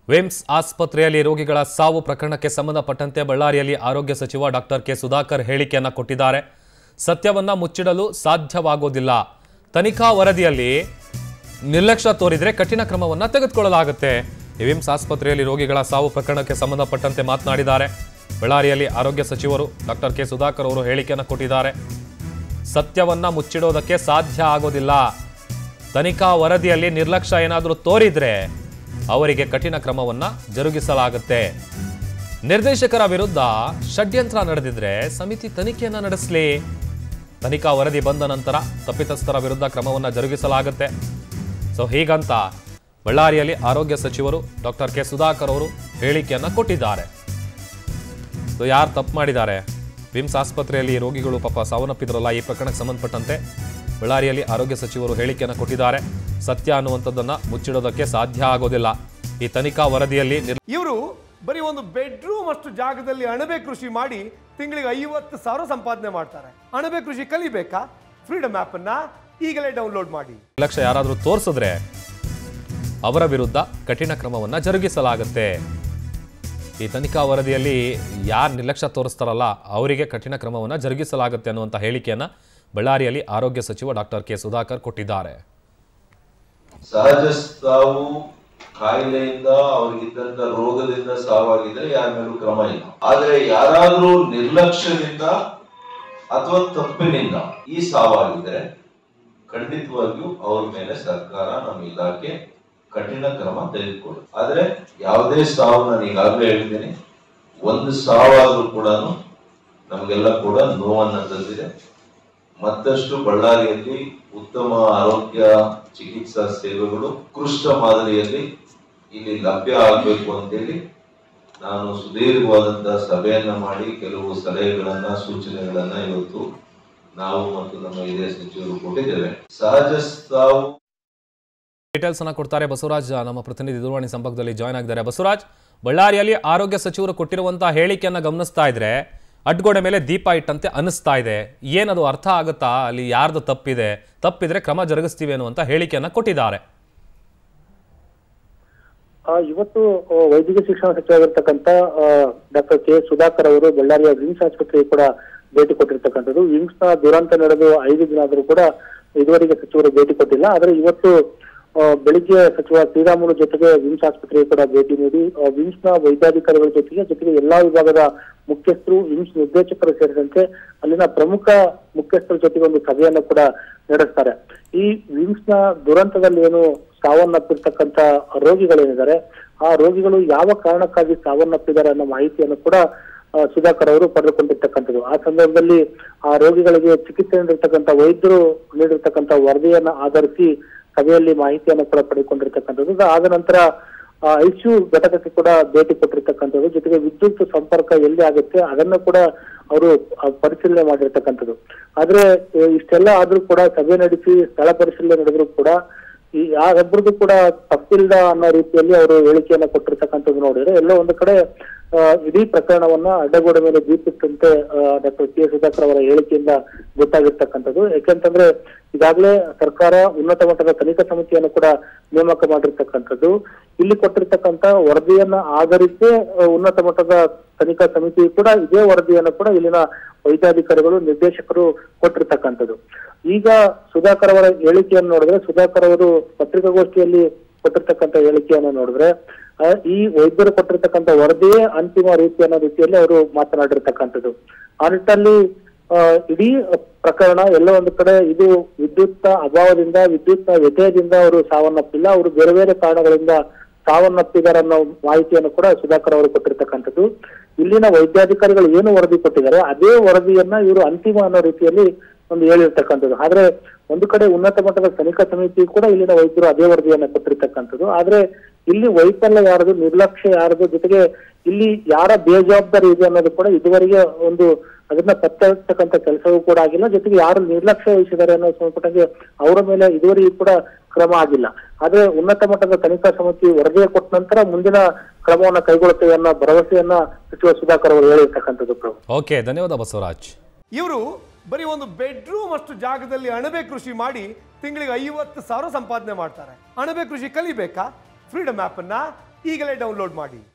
VIMS ಆಸ್ಪತ್ರೆಯಲ್ಲಿ ರೋಗಿಗಳ ಸಾವು ಪ್ರಕರಣಕ್ಕೆ ಸಂಬಂಧಪಟ್ಟಂತೆ ಬಳ್ಳಾರಿಯಲ್ಲಿ ಆರೋಗ್ಯ ಸಚಿವ ಡಾಕ್ಟರ್ ಕೆ ಸುಧಾಕರ್ ಹೇಳಿಕೆಯನ್ನ ಕೊಟ್ಟಿದ್ದಾರೆ ಸತ್ಯವನ್ನ ಮುಚ್ಚಿಡಲು ಸಾಧ್ಯವಾಗೋದಿಲ್ಲ ತನಿಖಾ ವರದಿಯಲ್ಲಿ ನಿರ್ಲಕ್ಷ್ಯ ತೋರಿದರೆ ಕಠಿಣ ಕ್ರಮವನ್ನ ತೆಗೆದುಕೊಳ್ಳಲಾಗುತ್ತೆ ಈ ವಿಮ್ಸ್ ಆಸ್ಪತ್ರೆಯಲ್ಲಿ ರೋಗಿಗಳ ಸಾವು ಪ್ರಕರಣಕ್ಕೆ ಸಂಬಂಧಪಟ್ಟಂತೆ ಮಾತನಾಡಿದ್ದಾರೆ ಬಳ್ಳಾರಿಯಲ್ಲಿ ಆರೋಗ್ಯ ಸಚಿವರು ಡಾಕ್ಟರ್ ಕೆ ಸುಧಾಕರ್ ಅವರು ಹೇಳಿಕೆಯನ್ನು ಕೊಟ್ಟಿದ್ದಾರೆ ಸತ್ಯವನ್ನ ಮುಚ್ಚಿಡೋದಕ್ಕೆ ಸಾಧ್ಯ ಆಗೋದಿಲ್ಲ ತನಿಖಾ ವರದಿಯಲ್ಲಿ ನಿರ್ಲಕ್ಷ್ಯ ಏನಾದರೂ ತೋರಿದ್ರೆ ಅವರಿಗೆ ಕಠಿಣ ಕ್ರಮವನ್ನ ಜರುಗಿಸಲಾಗುತ್ತೆ ನಿರ್ದೇಶಕರ ವಿರುದ್ಧ ಷಡ್ಯಂತ್ರ ನಡೆದಿದ್ರೆ ಸಮಿತಿ ತನಿಖೆಯನ್ನ ನಡೆಸಲಿ ತನಿಖಾ ವರದಿ ಬಂದ ನಂತರ ತಪ್ಪಿತಸ್ಥರ ವಿರುದ್ಧ ಕ್ರಮವನ್ನ ಜರುಗಿಸಲಾಗುತ್ತೆ ಸೊ ಹೀಗಂತ ಬಳ್ಳಾರಿಯಲ್ಲಿ ಆರೋಗ್ಯ ಸಚಿವರು ಡಾಕ್ಟರ್ ಕೆ ಸುಧಾಕರ್ ಅವರು ಹೇಳಿಕೆಯನ್ನ ಕೊಟ್ಟಿದ್ದಾರೆ ಸೊ ಯಾರು ತಪ್ಪು ಮಾಡಿದ್ದಾರೆ ವಿಮ್ಸ್ ಆಸ್ಪತ್ರೆಯಲ್ಲಿ ರೋಗಿಗಳು ಪಾಪ ಸಾವನ್ನಪ್ಪಿದ್ರಲ್ಲ ಈ ಪ್ರಕರಣಕ್ಕೆ ಸಂಬಂಧಪಟ್ಟಂತೆ ಬಳ್ಳಾರಿಯಲ್ಲಿ ಆರೋಗ್ಯ ಸಚಿವರು ಹೇಳಿಕೆಯನ್ನು ಕೊಟ್ಟಿದ್ದಾರೆ ಸತ್ಯ ಅನ್ನುವಂಥದ್ದನ್ನು ಮುಚ್ಚಿಡೋದಕ್ಕೆ ಸಾಧ್ಯ ಆಗೋದಿಲ್ಲ ಈ ತನಿಖಾ ವರದಿಯಲ್ಲಿ ನಿರ್ ಇವರು ಬರೀ ಒಂದು ಬೆಡ್ರೂಮ್ ಅಷ್ಟು ಜಾಗದಲ್ಲಿ ಅಣಬೆ ಕೃಷಿ ಮಾಡಿ ತಿಂಗಳಿಗೆ ಐವತ್ತು ಸಾವಿರ ಸಂಪಾದನೆ ಮಾಡ್ತಾರೆ ಅಣಬೆ ಕೃಷಿ ಕಲಿಬೇಕಾ ಫ್ರೀಡಮ್ ಆಪ್ ಅನ್ನ ಈಗಲೇ ಡೌನ್ಲೋಡ್ ಮಾಡಿ ನಿರ್ಲಕ್ಷ್ಯ ಯಾರಾದರೂ ತೋರಿಸಿದ್ರೆ ಅವರ ವಿರುದ್ಧ ಕಠಿಣ ಕ್ರಮವನ್ನು ಜರುಗಿಸಲಾಗುತ್ತೆ ಈ ತನಿಖಾ ವರದಿಯಲ್ಲಿ ಯಾರು ನಿರ್ಲಕ್ಷ್ಯ ತೋರಿಸ್ತಾರಲ್ಲ ಅವರಿಗೆ ಕಠಿಣ ಕ್ರಮವನ್ನು ಜರುಗಿಸಲಾಗುತ್ತೆ ಅನ್ನುವಂಥ ಹೇಳಿಕೆಯನ್ನು ಬಳ್ಳಾರಿಯಲ್ಲಿ ಆರೋಗ್ಯ ಸಚಿವ ಡಾಕ್ಟರ್ ಕೆ ಸುಧಾಕರ್ ಕೊಟ್ಟಿದ್ದಾರೆ ಸಹಜ ಸಾವು ಕಾಯಿಲೆಯಿಂದ ಅವ್ರಿಗಿದ್ದಂತ ರೋಗದಿಂದ ಸಾವಾಗಿದ್ರೆ ಯಾರ ಮೇಲೂ ಕ್ರಮ ಇಲ್ಲ ಆದ್ರೆ ಯಾರಾದ್ರೂ ನಿರ್ಲಕ್ಷ್ಯದಿಂದ ಅಥವಾ ತಪ್ಪಿನಿಂದ ಈ ಸಾವಾಗಿದ್ರೆ ಖಂಡಿತವಾಗಿಯೂ ಅವ್ರ ಮೇಲೆ ಸರ್ಕಾರ ನಮ್ಮ ಇಲಾಖೆ ಕಠಿಣ ಕ್ರಮ ತೆಗೆದುಕೊಳ್ಳುತ್ತೆ ಆದ್ರೆ ಯಾವುದೇ ಸಾವು ನಾನು ಈಗಾಗಲೇ ಹೇಳಿದ್ದೀನಿ ಒಂದು ಸಾವಾದ್ರೂ ಕೂಡ ನಮಗೆಲ್ಲ ಕೂಡ ನೋವನ್ನ ತಂದಿದೆ ಮತ್ತಷ್ಟು ಬಳ್ಳಾರಿಯಲ್ಲಿ ಉತ್ತಮ ಆರೋಗ್ಯ ಚಿಕಿತ್ಸಾ ಸೇವೆಗಳು ಉತ್ಕೃಷ್ಟ ಮಾದರಿಯಲ್ಲಿ ಇಲ್ಲಿ ಲಭ್ಯ ಆಗಬೇಕು ಅಂತೇಳಿ ನಾನು ಸುದೀರ್ಘವಾದಂತಹ ಸಭೆಯನ್ನ ಮಾಡಿ ಕೆಲವು ಸಲಹೆಗಳನ್ನ ಸೂಚನೆಗಳನ್ನ ಇವತ್ತು ನಾವು ಮತ್ತು ನಮ್ಮ ಹಿರಿಯ ಸಚಿವರು ಕೊಟ್ಟಿದ್ದೇವೆ ಸಹಜ ಸಾವು ಡೀಟೇಲ್ಸ್ ಅನ್ನ ಕೊಡ್ತಾರೆ ಬಸವರಾಜ್ ನಮ್ಮ ಪ್ರತಿನಿಧಿ ದೂರವಾಣಿ ಸಂಪರ್ಕದಲ್ಲಿ ಜಾಯ್ನ್ ಆಗಿದ್ದಾರೆ ಬಸವರಾಜ್ ಬಳ್ಳಾರಿಯಲ್ಲಿ ಆರೋಗ್ಯ ಸಚಿವರು ಕೊಟ್ಟಿರುವಂತಹ ಹೇಳಿಕೆಯನ್ನ ಗಮನಿಸ್ತಾ ಇದ್ರೆ ಅಡ್ಗೋಡೆ ಮೇಲೆ ದೀಪ ಇಟ್ಟಂತೆ ಅನಿಸ್ತಾ ಇದೆ ಏನದು ಅರ್ಥ ಆಗುತ್ತಾ ಅಲ್ಲಿ ಯಾರ್ದು ತಪ್ಪಿದೆ ತಪ್ಪಿದ್ರೆ ಕ್ರಮ ಜರುಗಿಸ್ತೀವಿ ಅನ್ನುವಂತ ಹೇಳಿಕೆಯನ್ನ ಕೊಟ್ಟಿದ್ದಾರೆ ಆ, ಇವತ್ತು ಆ, ವೈದ್ಯಕೀಯ ಶಿಕ್ಷಣ ಸಚಿವರಾಗಿರ್ತಕ್ಕಂಥ ಡಾಕ್ಟರ್ ಕೆ ಸುಧಾಕರ್ ಅವರು ಬಳ್ಳಾರಿಯ ವಿಮ್ಸ್ ಆಸ್ಪತ್ರೆಗೆ ಕೂಡ ಭೇಟಿ ಕೊಟ್ಟಿರ್ತಕ್ಕಂಥದ್ದು ವಿಮ್ಸ್ ನ ದುರಂತ ನಡೆದು ಐದು ದಿನ ಆದರೂ ಕೂಡ ಇದುವರೆಗೆ ಸಚಿವರು ಭೇಟಿ ಕೊಟ್ಟಿಲ್ಲ ಆದ್ರೆ ಇವತ್ತು ಆ, ಬೆಳಿಗ್ಗೆ ಸಚಿವ ಶ್ರೀರಾಮುಲು ಜೊತೆಗೆ ವಿಮ್ಸ್ ಆಸ್ಪತ್ರೆಗೆ ಕೂಡ ಭೇಟಿ ನೀಡಿ ಆ, ವಿಮ್ಸ್ ನ ವೈದ್ಯಾಧಿಕಾರಿಗಳ ಜೊತೆಗೆ ಜೊತೆಗೆ ಎಲ್ಲಾ ವಿಭಾಗದ ಮುಖ್ಯಸ್ಥರು ವಿಮ್ಸ್ ನಿರ್ದೇಶಕರು ಸೇರಿದಂತೆ ಅಲ್ಲಿನ ಪ್ರಮುಖ ಮುಖ್ಯಸ್ಥರ ಜೊತೆಗೆ ಒಂದು ಸಭೆಯನ್ನು ಕೂಡ ನಡೆಸ್ತಾರೆ ಈ ವಿಮ್ಸ್ ನ ದುರಂತದಲ್ಲಿ ಏನು ಸಾವನ್ನಪ್ಪಿರ್ತಕ್ಕಂಥ ರೋಗಿಗಳೇನಿದ್ದಾರೆ ಆ ರೋಗಿಗಳು ಯಾವ ಕಾರಣಕ್ಕಾಗಿ ಸಾವನ್ನಪ್ಪಿದ್ದಾರೆ ಅನ್ನೋ ಮಾಹಿತಿಯನ್ನು ಕೂಡ ಆ, ಸುಧಾಕರ್ ಅವರು ಪಡೆದುಕೊಂಡಿರ್ತಕ್ಕಂಥದ್ದು ಆ ಸಂದರ್ಭದಲ್ಲಿ ಆ ರೋಗಿಗಳಿಗೆ ಚಿಕಿತ್ಸೆ ನೀಡಿರ್ತಕ್ಕಂಥ ವೈದ್ಯರು ನೀಡಿರ್ತಕ್ಕಂಥ ವರದಿಯನ್ನ ಆಧರಿಸಿ ಸಭೆಯಲ್ಲಿ ಮಾಹಿತಿಯನ್ನು ಕೂಡ ಪಡೆದುಕೊಂಡಿರ್ತಕ್ಕಂಥದ್ದು ಆದ ನಂತರ ಐಸಿಯು ಘಟಕಕ್ಕೆ ಕೂಡ ಭೇಟಿ ಕೊಟ್ಟಿರ್ತಕ್ಕಂಥದ್ದು ಜೊತೆಗೆ ವಿದ್ಯುತ್ ಸಂಪರ್ಕ ಎಲ್ಲಿ ಆಗುತ್ತೆ ಅದನ್ನು ಕೂಡ ಅವರು ಆ, ಪರಿಶೀಲನೆ ಮಾಡಿರ್ತಕ್ಕಂಥದ್ದು ಆದ್ರೆ ಆ, ಇಷ್ಟೆಲ್ಲ ಆದ್ರೂ ಕೂಡ ಸಭೆ ನಡೆಸಿ ಸ್ಥಳ ಪರಿಶೀಲನೆ ನಡೆದ್ರು ಕೂಡ ಈ ಯಾರೊಬ್ಬರಿಗೂ ಕೂಡ ತಪ್ಪಿಲ್ಲ ಅನ್ನೋ ರೀತಿಯಲ್ಲಿ ಅವರು ಹೇಳಿಕೆಯನ್ನ ಕೊಟ್ಟಿರ್ತಕ್ಕಂಥದ್ದು ನೋಡಿದ್ರೆ ಎಲ್ಲೋ ಒಂದು ಕಡೆ ಆ, ಇಡೀ ಪ್ರಕರಣವನ್ನ ಅಡ್ಡಗೋಡೆ ಮೇಲೆ ದೀಪಿಟ್ಟಂತೆ ಡಾಕ್ಟರ್ ಕೆ ಸುಧಾಕರ್ ಅವರ ಹೇಳಿಕೆಯಿಂದ ಗೊತ್ತಾಗಿರ್ತಕ್ಕಂಥದ್ದು ಯಾಕೆಂತಂದ್ರೆ ಈಗಾಗಲೇ ಸರ್ಕಾರ ಉನ್ನತ ಮಟ್ಟದ ತನಿಖಾ ಸಮಿತಿಯನ್ನು ಕೂಡ ನೇಮಕ ಮಾಡಿರ್ತಕ್ಕಂಥದ್ದು ಇಲ್ಲಿ ಕೊಟ್ಟಿರ್ತಕ್ಕಂಥ ವರದಿಯನ್ನ ಆಧರಿಸಿ ಆ, ಉನ್ನತ ಮಟ್ಟದ ತನಿಖಾ ಸಮಿತಿ ಕೂಡ ಇದೇ ವರದಿಯನ್ನು ಕೂಡ ಇಲ್ಲಿನ ವೈದ್ಯಾಧಿಕಾರಿಗಳು ನಿರ್ದೇಶಕರು ಕೊಟ್ಟಿರ್ತಕ್ಕಂಥದ್ದು ಈಗ ಸುಧಾಕರ್ ಅವರ ಹೇಳಿಕೆಯನ್ನು ನೋಡಿದ್ರೆ ಸುಧಾಕರ್ ಅವರು ಪತ್ರಿಕಾಗೋಷ್ಠಿಯಲ್ಲಿ ಕೊಟ್ಟಿರ್ತಕ್ಕಂಥ ಹೇಳಿಕೆಯನ್ನು ನೋಡಿದ್ರೆ ಆ, ಈ ವೈದ್ಯರು ಕೊಟ್ಟಿರ್ತಕ್ಕಂಥ ವರದಿಯೇ ಅಂತಿಮ ರೀತಿ ಅನ್ನೋ ರೀತಿಯಲ್ಲಿ ಅವರು ಮಾತನಾಡಿರ್ತಕ್ಕಂಥದ್ದು ಆ ನಿಟ್ಟಲ್ಲಿ ಆ, ಇಡೀ ಪ್ರಕರಣ ಎಲ್ಲ ಒಂದು ಕಡೆ ಇದು ವಿದ್ಯುತ್ ಅಭಾವದಿಂದ ವಿದ್ಯುತ್ ವ್ಯತ್ಯಯದಿಂದ ಅವರು ಸಾವನ್ನಪ್ಪಿಲ್ಲ ಅವರು ಬೇರೆ ಬೇರೆ ಕಾರಣಗಳಿಂದ ಸಾವನ್ನಪ್ಪಿದ್ದಾರೆ ಅನ್ನೋ ಮಾಹಿತಿಯನ್ನು ಕೂಡ ಸುಧಾಕರ್ ಅವರು ಕೊಟ್ಟಿರ್ತಕ್ಕಂಥದ್ದು ಇಲ್ಲಿನ ವೈದ್ಯಾಧಿಕಾರಿಗಳು ಏನು ವರದಿ ಕೊಟ್ಟಿದ್ದಾರೆ ಅದೇ ವರದಿಯನ್ನ ಇವರು ಅಂತಿಮ ಅನ್ನೋ ರೀತಿಯಲ್ಲಿ ಒಂದು ಹೇಳಿರ್ತಕ್ಕಂಥದ್ದು ಆದ್ರೆ ಒಂದು ಕಡೆ ಉನ್ನತ ಮಟ್ಟದ ತನಿಖಾ ಸಮಿತಿ ಕೂಡ ಇಲ್ಲಿನ ವೈದ್ಯರು ಅದೇ ವರದಿಯನ್ನ ಕೊಟ್ಟಿರ್ತಕ್ಕಂಥದ್ದು ಆದ್ರೆ ಇಲ್ಲಿ ವೈಫಲ್ಯ ಯಾರದು ನಿರ್ಲಕ್ಷ್ಯ ಯಾರದು ಜೊತೆಗೆ ಇಲ್ಲಿ ಯಾರ ಬೇಜವಾಬ್ದಾರಿ ಇದೆ ಅನ್ನೋದು ಕೂಡ ಇದುವರೆಗೆ ಒಂದು ಅದನ್ನ ಪತ್ತೆ ಹಚ್ಚತಕ್ಕಂಥ ಕೆಲಸವೂ ಕೂಡ ಆಗಿಲ್ಲ ಜೊತೆಗೆ ಯಾರು ನಿರ್ಲಕ್ಷ್ಯ ವಹಿಸಿದ್ದಾರೆ ಅನ್ನೋ ಸಂಬಂಧಪಟ್ಟಂಗೆ ಅವರ ಮೇಲೆ ಇದುವರೆಗೂ ಕೂಡ ಕ್ರಮ ಆಗಿಲ್ಲ ಆದ್ರೆ ಉನ್ನತ ಮಟ್ಟದ ತನಿಖಾ ಸಮಿತಿ ವರದಿ ಕೊಟ್ಟ ನಂತರ ಮುಂದಿನ ಕ್ರಮವನ್ನ ಕೈಗೊಳ್ಳುತ್ತೇವೆ ಅನ್ನೋ ಭರವಸೆಯನ್ನ ಸಚಿವ ಸುಧಾಕರ್ ಅವರು ಹೇಳಿರ್ತಕ್ಕಂಥದ್ದು ಪ್ರಭು ಓಕೆ ಧನ್ಯವಾದ ಬಸವರಾಜ್ ಇವರು ಬರೀ ಒಂದು ಬೆಡ್ರೂಮ್ ಅಷ್ಟು ಜಾಗದಲ್ಲಿ ಅಣಬೆ ಕೃಷಿ ಮಾಡಿ ತಿಂಗಳಿಗೆ ಐವತ್ತು ಸಾವಿರ ಸಂಪಾದನೆ ಮಾಡ್ತಾರೆ ಅಣಬೆ ಕೃಷಿ ಕಲಿಬೇಕಾ ಫ್ರೀಡಮ್ ಆಪ್ ಅನ್ನ ಈಗಲೇ ಡೌನ್ಲೋಡ್ ಮಾಡಿ